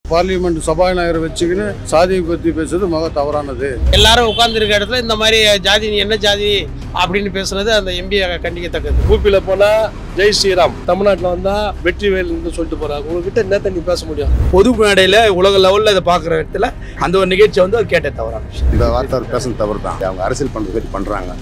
Parliament சபாநாயகரை வச்சுக்கின்னு சாதியை பற்றி பேசுறது மக தவறானது எல்லாரும் உட்கார்ந்துருக்க இடத்துல இந்த மாதிரி ஜாதி நீ என்ன ஜாதி அப்படின்னு பேசுனது அந்த எம்பி கண்டிக்கத்தக்கது ஊபியில் போனால் ஜெய் ஸ்ரீராம் தமிழ்நாட்டில் வந்தால் வெற்றிவேல்னு சொல்லிட்டு போகிறாங்க உங்ககிட்ட என்ன நீ பேச முடியும் பொது மேடையில் உலக லெவலில் இதை பார்க்குற இடத்துல அந்த ஒரு நிகழ்ச்சி வந்து அவர் கேட்ட தவறான விஷயம் இந்த வார்த்தை அவர் பேசுறது தவறு தான் அவங்க அரசியல் பண்ணுறது பற்றி பண்ணுறாங்க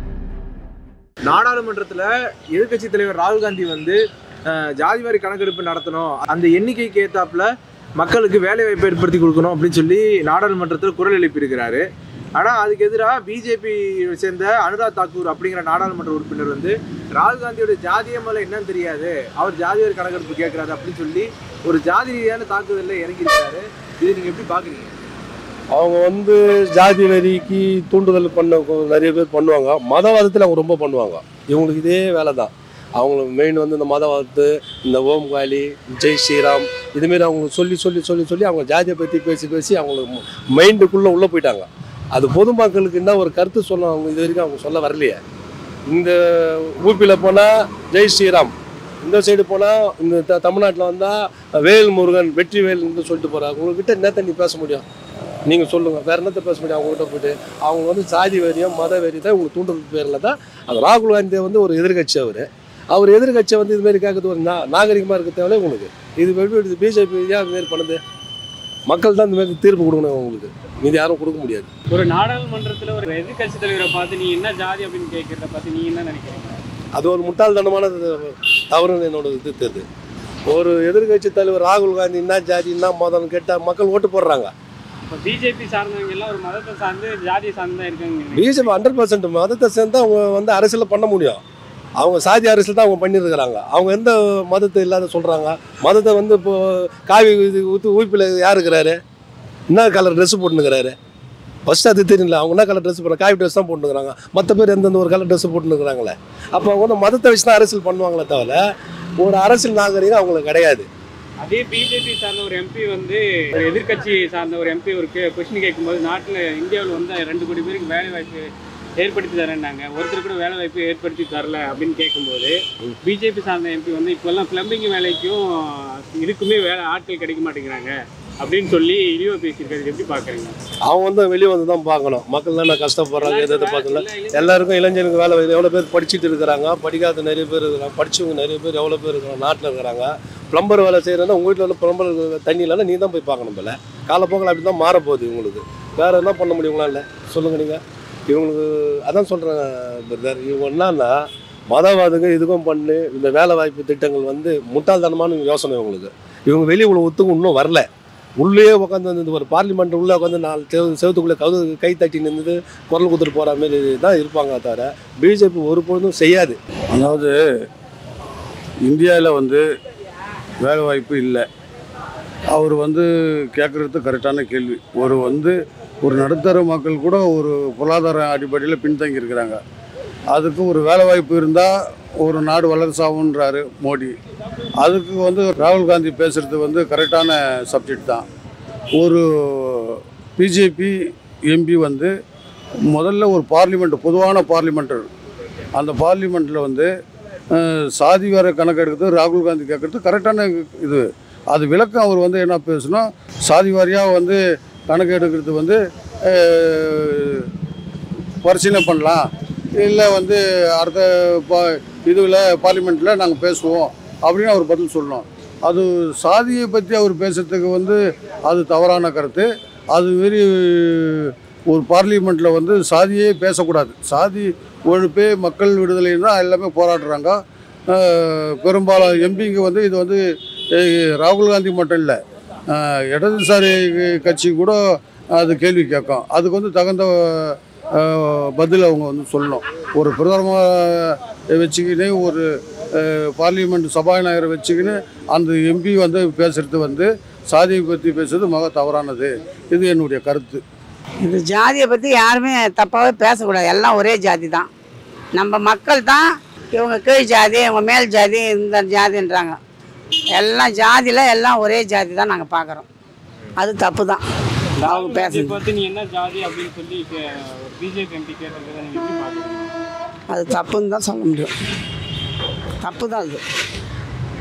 நாடாளுமன்றத்துல எதிர்க்கட்சி தலைவர் ராகுல் காந்தி வந்து அஹ், ஜாதி வாரி கணக்கெடுப்பு நடத்தணும் அந்த எண்ணிக்கைக்கு ஏத்தாப்புல மக்களுக்கு வேலை வாய்ப்பு ஏற்படுத்தி கொடுக்கணும் அப்படின்னு சொல்லி நாடாளுமன்றத்தில் குரல் எழுப்பியிருக்கிறாரு ஆனா அதுக்கு எதிராக பிஜேபி சேர்ந்த அனுராக் தாக்கூர் அப்படிங்கிற நாடாளுமன்ற உறுப்பினர் வந்து ராகுல் காந்தியோட ஜாதிய மேல என்னன்னு தெரியாது அவர் ஜாதி வாரி கணக்கெடுப்பு கேட்கிறாரு அப்படின்னு சொல்லி ஒரு ஜாதி ரீதியான தாக்குதலில் இறங்கியிருக்காரு இது நீங்க எப்படி பாக்குறீங்க அவங்க வந்து ஜாதி வெறிக்கு தூண்டுதல் பண்ண நிறைய பேர் பண்ணுவாங்க மதவாதத்தில் அவங்க ரொம்ப பண்ணுவாங்க இவங்களுக்கு இதே வேலை தான் அவங்களுக்கு மெயின் வந்து இந்த மதவாதத்து இந்த ஓம் காளி ஜெய் ஸ்ரீராம் இதுமாரி அவங்களுக்கு சொல்லி சொல்லி சொல்லி சொல்லி அவங்க ஜாதியை பற்றி பேசி பேசி அவங்களுக்கு மைண்டுக்குள்ளே உள்ளே போயிட்டாங்க அது பொதுமக்களுக்கு என்ன ஒரு கருத்து சொல்ல அவங்க இது வரைக்கும் அவங்க சொல்ல வரலையே இந்த ஊபியில் போனால் ஜெய் ஸ்ரீராம் இந்த சைடு போனால் இந்த த தமிழ்நாட்டில் வந்தால் வேல் முருகன் வெற்றி வேல்னு சொல்லிட்டு போகிறாங்க உங்ககிட்ட என்னத்த நீ பேச முடியும் நீங்கள் சொல்லுங்கள் வேறு என்னத்த பேச முடியும் அவங்ககிட்ட போயிட்டு அவங்க வந்து சாதி வெறியும் மத வெறி தான் உங்களுக்கு தூண்டுறது பேரில் தான் அது ராகுல் காந்தி வந்து ஒரு எதிர்கட்சி அவர் அவர் எதிர்கட்சியை வந்து இதுமாரி கேட்கறது ஒரு நா நாகரிகமாக இருக்க தேவையில்ல உங்களுக்கு இது எப்படி பிஜேபி ஏன் இதுமாரி பண்ணுது மக்கள் தான் இந்த மாதிரி தீர்ப்பு கொடுக்கணும் உங்களுக்கு மீதி யாரும் கொடுக்க முடியாது ஒரு நாடாளுமன்றத்துல ஒரு எதிர்க்கட்சி தலைவரை பார்த்து நீ என்ன ஜாதி அப்படின்னு கேட்கறத பார்த்து நீ என்ன நினைக்கிறீங்க அது ஒரு முட்டாள்தனமான தவறுன்னு என்னோட இது தெரியுது ஒரு எதிர்கட்சி தலைவர் ராகுல் காந்தி என்ன ஜாதி என்ன மதம்னு கேட்டால் மக்கள் ஓட்டு போடுறாங்க இப்போ பிஜேபி சார்ந்தவங்க எல்லாம் ஒரு மதத்தை சார்ந்து ஜாதியை சார்ந்து தான் இருக்காங்க பிஜேபி ஹண்ட்ரட் பர்சன்ட் மதத்தை சேர்ந்து அவங்க வந்து அரசியல் பண்ண முடியும் அவங்க சாதி அரசியல் தான் அவங்க பண்ணியிருக்கிறாங்க அவங்க எந்த மதத்தை இல்லாத சொல்கிறாங்க மதத்தை வந்து இப்போ காவி இது ஊற்றி ஊப்பில் யார் இருக்கிறாரு என்ன கலர் ட்ரெஸ் போட்டுனுக்கிறாரு ஃபஸ்ட்டு அது தெரியல அவங்க என்ன கலர் ட்ரெஸ் போடுற காவி ட்ரெஸ் தான் போட்டுருக்காங்க மற்ற பேர் எந்தெந்த ஒரு கலர் ட்ரெஸ் போட்டுருக்குறாங்களே அப்போ அவங்க வந்து மதத்தை வச்சு தான் அரசியல் பண்ணுவாங்களே தவிர ஒரு அரசியல் நாகரிகம் அவங்களுக்கு கிடையாது அதே பிஜேபி சார்ந்த ஒரு எம்பி வந்து ஒரு எதிர்க்கட்சி சார்ந்த ஒரு எம்பி ஒரு கொஸ்டின் கேட்கும்போது நாட்டில் இந்தியாவில் வந்து ரெண்டு கோடி பேருக்கு வேலை வாய்ப்பு ஏற்படுத்தி தரேன்னாங்க ஒருத்தர் கூட வேலை வாய்ப்பு ஏற்படுத்தி தரல அப்படின்னு கேட்கும்போது பிஜேபி சார்ந்த எம்பி வந்து இப்போல்லாம் பிளம்பிங் வேலைக்கும் இதுக்குமே வேலை ஆட்கள் கிடைக்க மாட்டேங்கிறாங்க அப்படின்னு சொல்லி இழிவா பேசியிருக்காரு எப்படி பார்க்குறீங்க அவங்க வந்து வெளியே வந்து தான் பார்க்கணும் மக்கள் தானே கஷ்டப்படுறாங்க எதை எதை பார்க்கல எல்லாருக்கும் இளைஞருக்கு வேலை வாய்ப்பு எவ்வளோ பேர் படிச்சுட்டு இருக்கிறாங்க படிக்காத நிறைய பேர் இருக்கிறாங்க படிச்சவங்க நிறைய பேர் எவ்வளோ பேர் இருக்கிறாங்க நாட்டில் இருக்கிறாங்க ப்ளம்பர் வேலை செய்கிறேன்னா உங்கள் வீட்டில் உள்ள ப்ளம்பர் தண்ணி இல்லைன்னா நீ தான் போய் பார்க்கணும் போல காலப்போக்கில் அப்படி தான் மாறப்போகுது இவங்களுக்கு வேறு என்ன பண்ண முடியுங்களா இல்லை சொல்லுங்கள் நீங்கள் இவங்களுக்கு அதான் சொல்கிறேன் பிரதர் இவங்க என்னன்னா மதவாதுங்க இதுக்கும் பண்ணு இந்த வேலை வாய்ப்பு திட்டங்கள் வந்து முட்டாள்தனமான யோசனை இவங்களுக்கு இவங்க வெளியே இவ்வளோ ஒத்துக்கும் இன்னும் வரல உள்ளே உட்காந்து இந்த ஒரு பார்லிமெண்ட் உள்ளே உட்காந்து நாலு செவ செவத்துக்குள்ளே கவு கை தட்டி நின்று குரல் கொடுத்துட்டு போகிற மாதிரி தான் இருப்பாங்க தவிர பிஜேபி ஒரு பொழுதும் செய்யாது அதாவது இந்தியாவில் வந்து வேலை வாய்ப்பு இல்லை அவர் வந்து கேட்குறது கரெக்டான கேள்வி ஒரு வந்து ஒரு நடுத்தர மக்கள் கூட ஒரு பொருளாதார அடிப்படையில் பின்தங்கி இருக்கிறாங்க அதுக்கு ஒரு வேலை வாய்ப்பு இருந்தால் ஒரு நாடு வல்லரசாகுன்றாரு மோடி அதுக்கு வந்து ராகுல் காந்தி பேசுகிறது வந்து கரெக்டான சப்ஜெக்ட் தான் ஒரு பிஜேபி எம்பி வந்து முதல்ல ஒரு பார்லிமெண்ட் பொதுவான பார்லிமெண்டர் அந்த பார்லிமெண்ட்டில் வந்து அஹ், சாதி வேற கணக்கு எடுக்கிறது ராகுல் காந்தி கேட்குறது கரெக்டான இது அது விளக்கம் அவர் வந்து என்ன பேசணும் சாதி வாரியாக வந்து கணக்கு எடுக்கிறது வந்து அஹ், பரிசீலனை பண்ணலாம் இல்லை வந்து அடுத்த பா இதுவில் பார்லிமெண்ட்டில் நாங்கள் பேசுவோம் அப்படின்னு அவர் பதில் சொல்லணும் அது சாதியை பற்றி அவர் பேசுறதுக்கு வந்து அது தவறான கருத்து அது மாரி ஒரு பார்லிமெண்ட்டில் வந்து சாதியே பேசக்கூடாது சாதி ஒழிப்பே மக்கள் விடுதலை தான் எல்லாமே போராடுறாங்க அஹ் பெரும்பாலும் எம்பிங்க வந்து இது வந்து அஹ் ராகுல் காந்தி மட்டும் இல்லை அஹ் இடதுசாரி கட்சி கூட அது கேள்வி கேட்கும் அதுக்கு வந்து தகுந்த அஹ், பதில் அவங்க வந்து சொல்லணும் ஒரு பிரதமர் வச்சுக்கினே ஒரு அஹ், பார்லிமெண்ட் சபாநாயகரை வச்சுக்கின்னு அந்த எம்பி வந்து பேசுறது வந்து சாதியை பற்றி பேசுறது மக தவறானது இது என்னுடைய கருத்து இந்த ஜாதியை பற்றி யாருமே தப்பாகவே பேசக்கூடாது எல்லாம் ஒரே ஜாதி தான் நம்ம மக்கள் தான் இவங்க கீழ் ஜாதி இவங்க மேல் ஜாதி இந்த ஜாதின்றாங்க எல்லாம் ஜாதியில் எல்லாம் ஒரே ஜாதி தான் நாங்கள் பார்க்குறோம் அது தப்பு தான் அவங்க ராகுல் காந்தியை பேசுறது பார்த்து நீ என்ன ஜாதி அப்படின்னு சொல்லி பிஜேபி எம்பி கேட்டதை நீங்க எப்படி பார்க்குறீங்க அது தப்புன்னு தான் சொல்ல முடியும் தப்பு தான் அது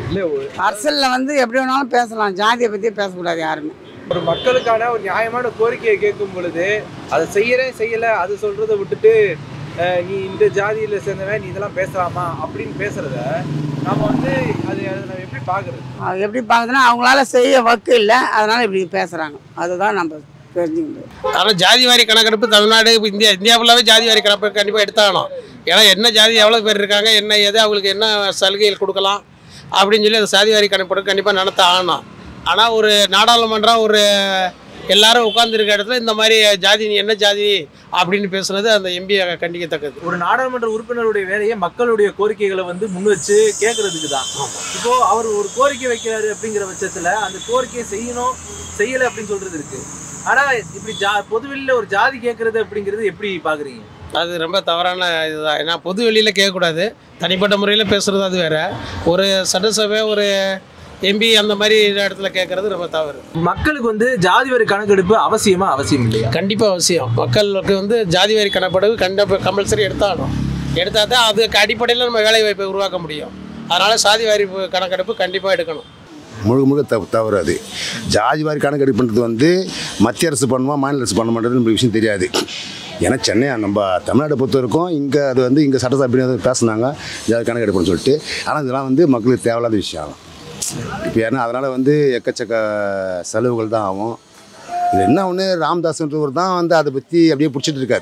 இல்ல ஒரு- அரசியலில் வந்து எப்படி வேணாலும் பேசலாம் ஜாதியை பற்றி பேசக்கூடாது யாருமே ஒரு மக்களுக்கான ஒரு நியாயமான கோரிக்கையை கேட்கும் பொழுது அதை செய்யறேன் செய்யல அது சொல்றதை விட்டுட்டு அஹ், நீ இந்த ஜாதியில சேர்ந்தவன் நீ இதெல்லாம் பேசலாமா அப்படின்னு பேசுறத நாம வந்து அது அதை நம்ம எப்படி பாக்குறது அது எப்படி பார்க்குதுன்னா அவங்களால செய்ய வக்கு இல்லை அதனால் இப்படி பேசுகிறாங்க அதுதான் நம்ம தெரிஞ்சுக்கணும் ஆனால் ஜாதி வாரி கணக்கெடுப்பு தமிழ்நாடு இப்ப இந்தியா இந்தியா ஃபுல்லாகவே ஜாதி வாரி கணக்கு கண்டிப்பாக எடுத்தாகணும் ஏன்னா என்ன ஜாதி எவ்வளோ பேர் இருக்காங்க என்ன எது அவங்களுக்கு என்ன சலுகைகள் கொடுக்கலாம் அப்படின்னு சொல்லி அந்த சாதி வாரி கணக்கெடுப்பு கண்டிப்பாக நடத்த ஆகணும் ஆனால் ஒரு நாடாளுமன்றம் ஒரு எல்லாரும் உட்கார்ந்துருக்க இடத்துல இந்த மாதிரி ஜாதி நீ என்ன ஜாதி அப்படின்னு பேசுனது அந்த எம்பி கண்டிக்கத்தக்கது ஒரு நாடாளுமன்ற உறுப்பினருடைய வேலையை மக்களுடைய கோரிக்கைகளை வந்து முன் வச்சு கேட்கறதுக்கு தான் இப்போ அவர் ஒரு கோரிக்கை வைக்கிறாரு அப்படிங்கிற பட்சத்துல அந்த கோரிக்கையை செய்யணும் செய்யல அப்படின்னு சொல்றது இருக்கு ஆனா இப்படி ஜா பொதுவெளியில ஒரு ஜாதி கேட்கறது அப்படிங்கிறது எப்படி பாக்குறீங்க அது ரொம்ப தவறான இதுதான் ஏன்னா பொது வெளியில் கேட்கக்கூடாது தனிப்பட்ட முறையில் பேசுகிறது அது வேற ஒரு சட்டசபை ஒரு எம்பி அந்த மாதிரி இடத்துல கேட்கறது ரொம்ப தவறு மக்களுக்கு வந்து ஜாதி வரி கணக்கெடுப்பு அவசியமா அவசியம் இல்லையா கண்டிப்பாக அவசியம் மக்களுக்கு வந்து ஜாதி வாரி கணக்கெடுப்பு கண்டிப்பாக கம்பல்சரி எடுத்தாகணும் எடுத்தால் தான் அதுக்கு அடிப்படையில் நம்ம வேலை வாய்ப்பை உருவாக்க முடியும் அதனால் சாதி வாரி கணக்கெடுப்பு கண்டிப்பாக எடுக்கணும் முழுக்க முழுக்க தப்பு தவறு அது ஜாதி வாரி கணக்கெடுப்புன்றது வந்து மத்திய அரசு பண்ணுமா மாநில அரசு பண்ண மாட்டேது நம்ம விஷயம் தெரியாது ஏன்னா சென்னை நம்ம தமிழ்நாட்டை பொறுத்த வரைக்கும் இங்கே அது வந்து இங்கே சட்டசபை வந்து பேசுனாங்க ஜாதி கணக்கெடுப்புன்னு சொல்லிட்டு ஆனால் இதெல்லாம் வந்து மக்களுக்கு தேவையில்லாத விஷயம் இப்போ ஏன்னா அதனால் வந்து எக்கச்சக்க செலவுகள் தான் ஆகும் இது என்ன ஒன்று ராமதாஸ்ன்றவர் தான் வந்து அதை பற்றி அப்படியே பிடிச்சிட்டு இருக்காரு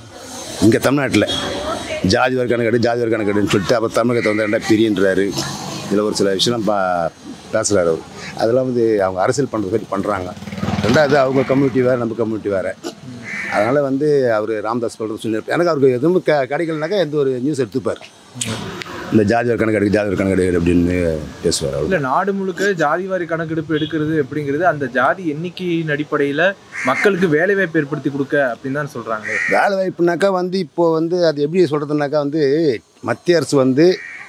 இங்கே தமிழ்நாட்டில் ஜாதி வாரி கணக்கெடு ஜாதி வாரி கணக்கெடுன்னு சொல்லிட்டு அப்போ தமிழகத்தை வந்து ரெண்டா பிரின்றாரு இதில் ஒரு சில விஷயம்லாம் பா பேசுகிறாரு அவர் அதெல்லாம் வந்து அவங்க அரசியல் பண்ணுறது மாதிரி பண்ணுறாங்க ரெண்டாவது அவங்க கம்யூனிட்டி வேறு நம்ம கம்யூனிட்டி வேறு அதனால் வந்து அவர் ராமதாஸ் சொல்கிறது சொல்லி எனக்கு அவருக்கு எதுவும் க கிடைக்கலனாக்கா எந்த ஒரு நியூஸ் எடுத்துப்பார் இந்த ஜாதி வாரி கணக்கெடு ஜாதி வாரி கணக்கெடு அப்படின்னு பேசுவார் அவர் இல்ல நாடு முழுக்க ஜாதி வாரி கணக்கெடுப்பு எடுக்கிறது அப்படிங்கிறது அந்த ஜாதி எண்ணிக்கையின் அடிப்படையில மக்களுக்கு வேலை வாய்ப்பு ஏற்படுத்தி கொடுக்க அப்படின்னு தான் சொல்றாங்க வேலை வாய்ப்புனாக்கா வந்து இப்போ வந்து அது எப்படி சொல்கிறதுனாக்கா வந்து மத்திய அரசு வந்து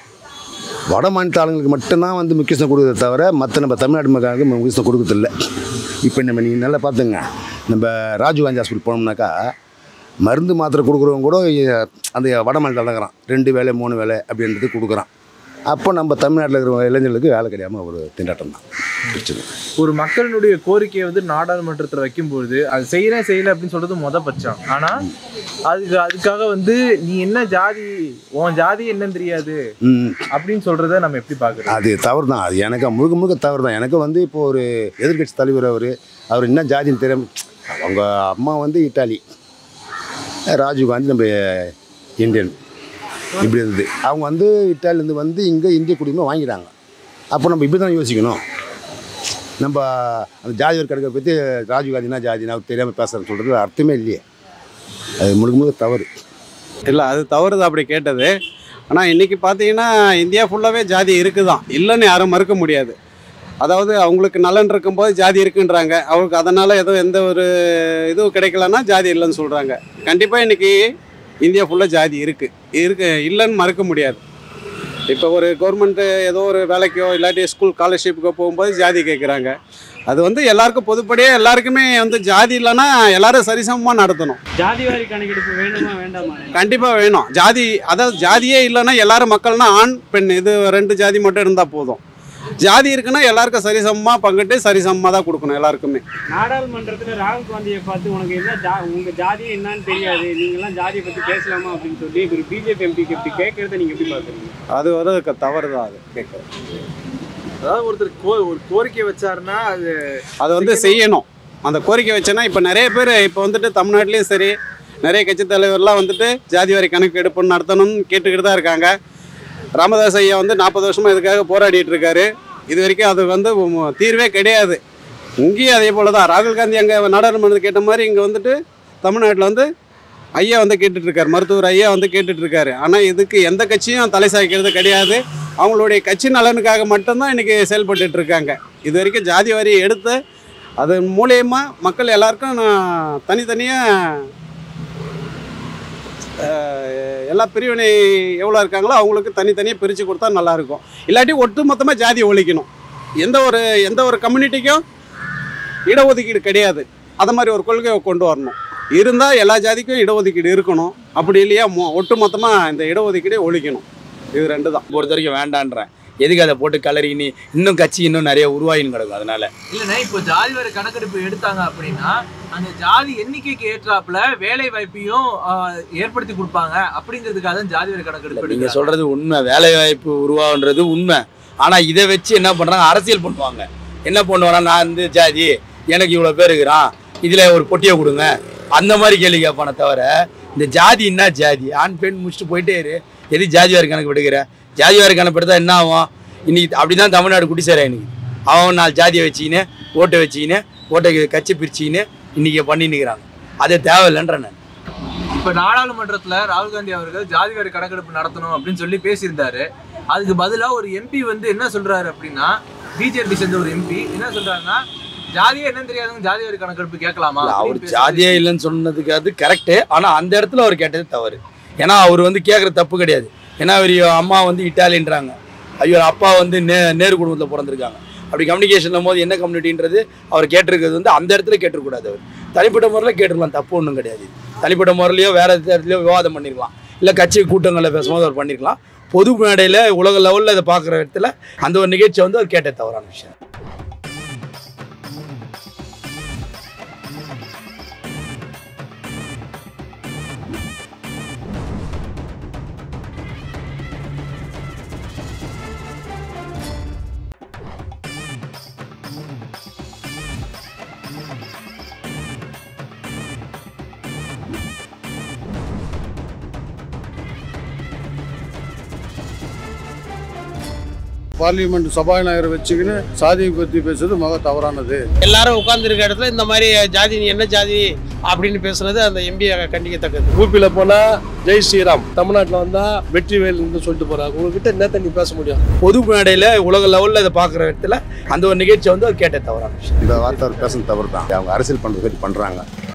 வட மாநில ஆளுங்களுக்கு மட்டும்தான் வந்து முக்கியத்துவம் கொடுக்குறத தவிர மற்ற நம்ம தமிழ்நாடு மக்களுக்கு முக்கியத்துவம் கொடுக்கறதில்ல இப்போ நம்ம நீங்கள் நல்லா பார்த்துங்க நம்ம ராஜீவ்காந்தி ஹாஸ்பிட்டல் போனோம்னாக்கா மருந்து மாத்திரை கொடுக்குறவங்க கூட இ- அந்த வட மாநில நடக்கிறான் ரெண்டு வேலை மூணு வேலை அப்படின்றது கொடுக்குறான் அப்போ நம்ம தமிழ்நாட்டில் இருக்கிற இளைஞர்களுக்கு வேலை கிடையாமல் ஒரு திண்டாட்டம் தான் பிரச்சனை ஒரு மக்களினுடைய கோரிக்கையை வந்து நாடாளுமன்றத்தில் வைக்கும்போது அது செய்யறேன் செய்யல அப்படின்னு சொல்றது முத பட்சம் ஆனா அதுக்கு அதுக்காக வந்து நீ என்ன ஜாதி உன் ஜாதி என்னன்னு தெரியாது ம் அப்படின்னு சொல்றத நம்ம எப்படி பாக்குறோம் அது தவறு தான் அது எனக்கு முழுக்க முழுக்க தவறு தான் எனக்கு வந்து இப்போ ஒரு எதிர்க்கட்சி தலைவர் அவர் அவர் என்ன ஜாதின்னு தெரியாம அவங்க அம்மா வந்து இட்டாலி ராஜீவ்காந்தி நம்ம இந்தியன் இப்படி இருந்தது அவங்க வந்து இட்டாலிலேருந்து வந்து இங்கே இந்திய குடியுரிமை வாங்கிட்டாங்க அப்போ நம்ம இப்படி தான் யோசிக்கணும் நம்ம அந்த ஜாதி ஒரு கணக்கை பற்றி ராஜீவ்காந்தினா ஜாதினா தெரியாமல் பேசுகிறேன்னு சொல்கிறது அர்த்தமே இல்லையே அது முழுக்க முழுக்க தவறு இல்லை அது தவறு தான் அப்படி கேட்டது ஆனால் இன்றைக்கி பார்த்தீங்கன்னா இந்தியா ஃபுல்லாகவே ஜாதி இருக்குதான் இல்லைன்னு யாரும் மறுக்க முடியாது அதாவது அவங்களுக்கு நலன் இருக்கும்போது ஜாதி இருக்குன்றாங்க அவங்களுக்கு அதனால் ஏதோ எந்த ஒரு இதுவும் கிடைக்கலன்னா ஜாதி இல்லைன்னு சொல்கிறாங்க கண்டிப்பாக இன்றைக்கி இந்தியா ஃபுல்லாக ஜாதி இருக்குது இருக்கு இல்லைன்னு மறுக்க முடியாது இப்போ ஒரு கவர்மெண்ட்டு ஏதோ ஒரு வேலைக்கோ இல்லாட்டி ஸ்கூல் ஸ்காலர்ஷிப்புக்கோ போகும்போது ஜாதி கேட்குறாங்க அது வந்து எல்லாருக்கும் பொதுப்படியாக எல்லாருக்குமே வந்து ஜாதி இல்லைன்னா எல்லாரும் சரிசமமாக நடத்தணும் ஜாதி வாரி கணக்கெடுப்பு வேணுமா வேண்டாமா கண்டிப்பாக வேணும் ஜாதி அதாவது ஜாதியே இல்லைன்னா எல்லாரும் மக்கள்னா ஆண் பெண் இது ரெண்டு ஜாதி மட்டும் இருந்தால் போதும் ஜாதி இருக்குன்னா எல்லாருக்கும் சரிசமமாக பங்கிட்டு சரிசமமாக தான் கொடுக்கணும் எல்லாருக்குமே நாடாளுமன்றத்துல ராகுல் காந்தியை பார்த்து உனக்கு என்ன ஜா உங்க ஜாதி என்னன்னு தெரியாது நீங்கெல்லாம் ஜாதியை பத்தி பேசலாமா அப்படின்னு சொல்லி ஒரு பிஜேபி எம்பிக்கு இப்படி கேட்கறத நீங்க எப்படி பாக்குறீங்க அது ஒரு க- தவறு தான் அது கேட்குறது அதாவது ஒருத்தர் கோ- ஒரு கோரிக்கை வச்சாருன்னா அது அது வந்து செய்யணும் அந்த கோரிக்கை வச்சேன்னா இப்போ நிறைய பேர் இப்போ வந்துட்டு தமிழ்நாட்டிலையும் சரி நிறைய கட்சி தலைவர்லாம் வந்துட்டு ஜாதி வாரி கணக்கு எடுப்பு நடத்தணும்னு கேட்டுக்கிட்டு தான் இருக்காங்க ராமதாஸ் ஐயா வந்து நாற்பது வருஷமாக இதுக்காக போராடிட்டு இருக்காரு இது வரைக்கும் அது வந்து மு- தீர்வே கிடையாது இங்கேயும் அதே போல தான் ராகுல் காந்தி அங்கே நாடாளுமன்றத்தில் கேட்ட மாதிரி இங்கே வந்துட்டு தமிழ்நாட்டில் வந்து ஐயா வந்து கேட்டுட்டு இருக்காரு மருத்துவர் ஐயா வந்து கேட்டுட்டு இருக்காரு ஆனால் இதுக்கு எந்த கட்சியும் தலை சாய்க்கிறது கிடையாது அவங்களுடைய கட்சி நலனுக்காக மட்டும்தான் இன்னைக்கு செயல்பட்டுட்டு இருக்காங்க இது வரைக்கும் ஜாதி வாரி எடுத்து அதன் மூலயமா மக்கள் எல்லாருக்கும் நான் தனித்தனியாக எல்லா பிரிவினை எவ்வளோ இருக்காங்களோ அவங்களுக்கு தனித்தனியாக பிரித்து கொடுத்தா நல்லாயிருக்கும் இல்லாட்டி ஒட்டு மொத்தமாக ஜாதி ஒழிக்கணும் எந்த ஒரு எந்த ஒரு கம்யூனிட்டிக்கும் இடஒதுக்கீடு கிடையாது அது மாதிரி ஒரு கொள்கையை கொண்டு வரணும் இருந்தால் எல்லா ஜாதிக்கும் இடஒதுக்கீடு இருக்கணும் அப்படி இல்லையா மொ ஒட்டு மொத்தமாக இந்த இடஒதுக்கீடே ஒழிக்கணும் இது ரெண்டு தான் பொறுத்த வரைக்கும் வேண்டான்றேன் எதுக்கு அதை போட்டு கலரி நீ இன்னும் கட்சி இன்னும் நிறைய உருவாயின்னு கிடக்கும் அதனால இல்லைன்னா இப்போ ஜாதி வாரி கணக்கெடுப்பு எடுத்தாங்க அப்படின்னா அந்த ஜாதி எண்ணிக்கைக்கு ஏற்றாப்புல வேலை வாய்ப்பையும் ஆஹ், ஏற்படுத்தி கொடுப்பாங்க அப்படிங்கிறதுக்காக தான் ஜாதி வாரி கணக்கெடுப்பு நீங்க எடுக்கிறாங்க. சொல்றது உண்மை வேலை வாய்ப்பு உருவாகுன்றது உண்மை ஆனா இதை வச்சு என்ன பண்றாங்க அரசியல் பண்ணுவாங்க என்ன பண்ணுவாங்க நான் இந்த ஜாதி எனக்கு இவ்வளவு பேர் இருக்கிறான் இதுல ஒரு பொட்டியை கொடுங்க அந்த மாதிரி கேள்வி கேட்பானே தவிர இந்த ஜாதி என்ன ஜாதி ஆண் பெண் முடிச்சுட்டு போயிட்டே இரு எது ஜாதி வாரி கணக்கு எடுக்கிற ஜாதி வாரி கணக்கு எடுத்தா என்ன ஆகும் இன்னைக்கு அப்படிதான் தமிழ்நாடு குடி சேர இன்னைக்கு அவன் நாலு ஜாதியை வச்சுக்கின்னு ஓட்டை வச்சுக்கின்னு ஓட்டை கட்சி பிரிச்சுக்கின்னு இன்னைக்கு பண்ணின்னு இருக்கிறாங்க அது தேவையில்லைன்ற நான் இப்ப நாடாளுமன்றத்துல ராகுல் காந்தி அவர்கள் ஜாதி வாரி கணக்கெடுப்பு நடத்தணும் அப்படின்னு சொல்லி பேசியிருந்தாரு அதுக்கு பதிலா ஒரு எம்பி வந்து என்ன சொல்றாரு அப்படின்னா பிஜேபி சேர்ந்த ஒரு எம்பி என்ன சொல்றாருன்னா ஜாதியே என்னன்னு தெரியாதவங்க ஜாதி வாரி கணக்கெடுப்பு கேட்கலாமா இல்ல, அவர் அப்படின்னு பேசுறது ஜாதியே இல்லைன்னு சொன்னதுக்கு அது கரெக்டு ஆனால் அந்த இடத்துல அவர் கேட்டது தவறு ஏன்னா அவர் வந்து கேட்குற தப்பு கிடையாது ஏன்னா அவர் அம்மா வந்து இட்டாலின்றாங்க ஐயோ அப்பா வந்து நே நேரு குடும்பத்தில் பிறந்திருக்காங்க அப்படி கம்யூனிகேஷன் போது என்ன கம்யூனிட்டின்றது அவர் கேட்டிருக்கிறது வந்து அந்த இடத்துல கேட்டிருக்கூடாது அவர் தனிப்பட்ட முறையில் கேட்டிருக்கலாம் தப்பு ஒன்றும் கிடையாது தனிப்பட்ட முறையிலையோ வேற இடத்துலையோ விவாதம் பண்ணிருக்கலாம் இல்லை கட்சி கூட்டங்களில் பேசும்போது அவர் பண்ணிருக்கலாம் பொது மேடையில் உலக லெவலில் இதை பார்க்குற இடத்துல அந்த ஒரு நிகழ்ச்சியை வந்து அவர் கேட்ட தவறான விஷயம் பார்லிமெண்ட் சபாநாயகரை வச்சுக்கின்னு சாதியை பற்றி பேசுறது மக தவறானது எல்லாரும் உட்கார்ந்துருக்க இடத்துல இந்த மாதிரி ஜாதி நீ என்ன ஜாதி அப்படின்னு பேசுனது அந்த எம்பி கண்டிக்கத்தக்கது ஊபியில் போனால் ஜெய் ஸ்ரீராம் தமிழ்நாட்டில் வந்தால் வெற்றிவேல்னு சொல்லிட்டு போகிறாங்க உங்ககிட்ட என்ன தண்ணி பேச முடியும் பொது மேடையில் உலக லெவலில் இதை பார்க்குற இடத்துல அந்த ஒரு நிகழ்ச்சியை வந்து அவர் கேட்ட தவறான விஷயம் இந்த வார்த்தை அவர் பேசுறது தவறு தான் அவங்க அரசியல் பண்ணுறது பற்றி பண்ணுறாங்க